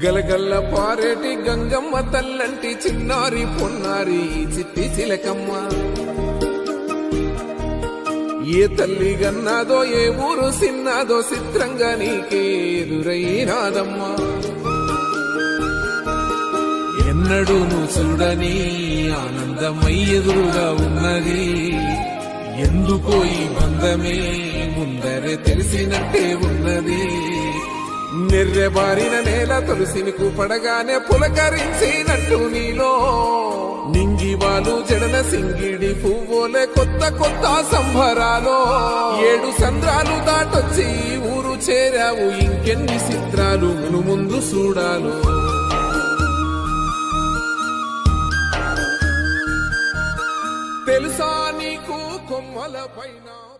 గలగల్ల పారేటి గంగమ్మ తల్లంటి చిన్నారి పొన్నారి ఈ చిట్టి చిలకమ్మ ఏ తల్లి గన్నాదో ఏ ఊరు సిన్నాదో చిత్రంగా నీకే ఎదురైనాదమ్మా ఎన్నడూ నువ్వు చూడని ఆనందమై ఎదురుగా ఉన్నది ఎందుకో ఈ బంధమే ముందరే తెలిసినట్టే ఉన్నది నెర్రెబారిన నేల తులసిని కూపడగానే పులకరించినట్టు నీలో నింగివాలు జడన సింగిడి పువ్వులే కొత్త కొత్త సంభరాలో ఏడు సంద్రాలు దాటొచ్చి ఈ ఊరు చేరావు ఇంకెన్ని చిత్రాలు మును ముందు చూడాలో తెలుసా నీకు కొమ్మల పైన